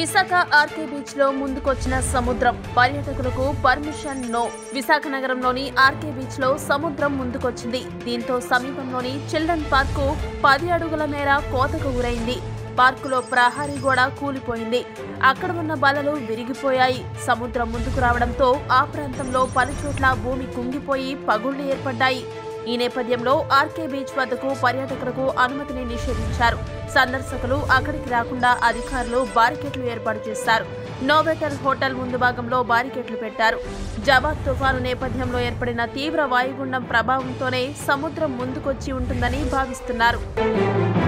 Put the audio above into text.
Visakha RK beach లో ముందుకొచ్చిన సముద్రం పర్యాటకులకు పర్మిషన్ నో విశాఖ నగరంలోని ఆర్కే బీచ్ లో సముద్రం ముందుకొచ్చింది దీంతో సమీపంలోని చిల్డ్రన్ పార్కు పది అడుగుల మేర కోతకు గురైంది పార్కులో ప్రహారీ గోడ కూలిపోయింది అక్కడ ఉన్న బలలు విరిగిపోయాయి సముద్రం ముందుకు రావడంతో ఆ ప్రాంతంలో పలుచోట్ల భూమి కుంగిపోయి పగుళ్లు ఏర్పడ్డాయి ఈ నేపథ్యంలో ఆర్కే బీచ్ వద్దకు పర్యాటకులకు అనుమతిని నిషేధించారు సందర్శకులు అక్కడికి రాకుండా అధికారులు బారికేట్లు ఏర్పాటు చేశారు నోవెటల్ హోటల్ ముందు భాగంలో బారికేట్లు పెట్టారు జబాద్ తుఫాను నేపథ్యంలో ఏర్పడిన తీవ్ర వాయుగుండం ప్రభావంతోనే సముద్రం ముందుకొచ్చి ఉంటుందని భావిస్తున్నారు